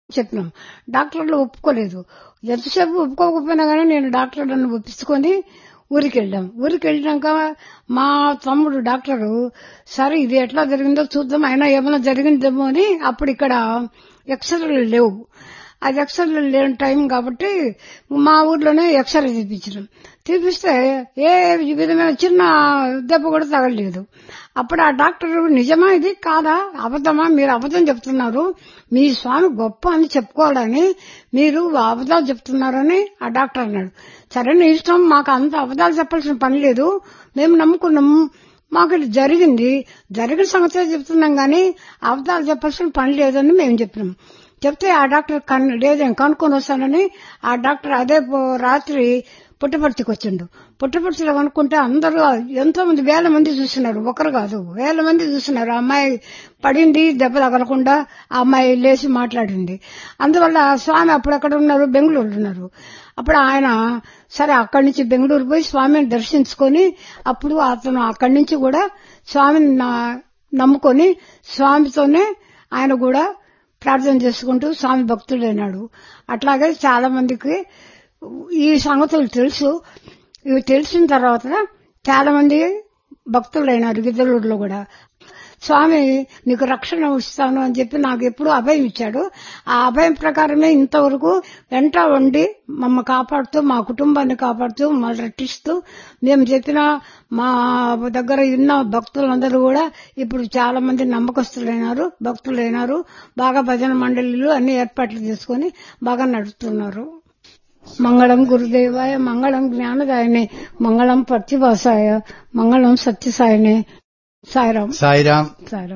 చెప్పినాం డాక్టర్లు ఒప్పుకోలేదు ఎంతసేపు ఒప్పుకోకపోయినా కానీ నేను డాక్టర్లను ఒప్పించుకొని ఊరికి వెళ్ళాం ఊరికి వెళ్ళినాక మా తమ్ముడు డాక్టరు సరే ఇది ఎట్లా జరిగిందో చూద్దాం అయినా ఏమైనా జరిగిందేమో అని అప్పుడు ఇక్కడ ఎక్స్రేలు లేవు అది ఎక్స్రేలు లేని టైం కాబట్టి మా ఊర్లోనే ఎక్స్రే తీపించడం తీపిస్తే ఏ విధమైన చిన్న దెబ్బ కూడా తగలేదు అప్పుడు ఆ డాక్టర్ నిజమా ఇది కాదా అబద్ధమా మీరు అబద్ధం చెప్తున్నారు మీ స్వామి గొప్ప అని చెప్పుకోవాలని మీరు అబద్ధాలు చెప్తున్నారని ఆ డాక్టర్ అన్నాడు సరే నీ ఇష్టం మాకు అంత అబద్ధాలు చెప్పాల్సిన పని లేదు మేము నమ్ముకున్నాం మాకు ఇది జరిగింది జరిగిన సంగతి చెప్తున్నాం కానీ అబద్ధాలు చెప్పాల్సిన పని లేదని మేము చెప్పినాం చెప్తే ఆ డాక్టర్ కన్ లేదేం కనుక్కొని వస్తానని ఆ డాక్టర్ అదే పో- రాత్రి పుట్టపర్తికి వచ్చిండు పుట్టపర్తిలో కనుక్కుంటే అందరూ ఎంతో మంది వేల మంది చూస్తున్నారు ఒకరు కాదు వేల మంది చూస్తున్నారు ఆ అమ్మాయి పడింది దెబ్బ తగలకుండా ఆ అమ్మాయి లేచి మాట్లాడింది అందువల్ల ఆ స్వామి అప్పుడు ఎక్కడ ఉన్నారు బెంగళూరు ఉన్నారు అప్పుడు ఆయన సరే అక్కడి నుంచి బెంగళూరు పోయి స్వామిని దర్శించుకొని అప్పుడు అతను అక్కడి నుంచి కూడా స్వామిని నా- నమ్ముకొని స్వామితోనే ఆయన కూడా ప్రార్థన చేసుకుంటూ స్వామి భక్తుడైనాడు అట్లాగే చాలా మందికి ఈ సంగతులు తెలుసు ఇవి తెలిసిన తర్వాత చాలా మంది భక్తులైనారు గిద్దలూరులో కూడా స్వామి నీకు రక్షణ ఇస్తాను అని చెప్పి నాకు ఎప్పుడు అభయం ఇచ్చాడు ఆ అభయం ప్రకారమే ఇంతవరకు వెంట ఉండి మమ్మ కాపాడుతూ మా కుటుంబాన్ని కాపాడుతూ మమ్మల్ని రక్షిస్తూ మేము చెప్పిన మా దగ్గర ఉన్న భక్తులందరూ కూడా ఇప్పుడు చాలా మంది నమ్మకస్తులైనారు భక్తులైనారు బాగా భజన మండలిలు అన్ని ఏర్పాట్లు చేసుకుని బాగా నడుస్తున్నారు మంగళం గురుదేవాయ మంగళం జ్ఞానదాయనే మంగళం పచ్చివాసాయ మంగళం సత్యసాయనే సాయిరాం సాయిరామ్ సాయిరాం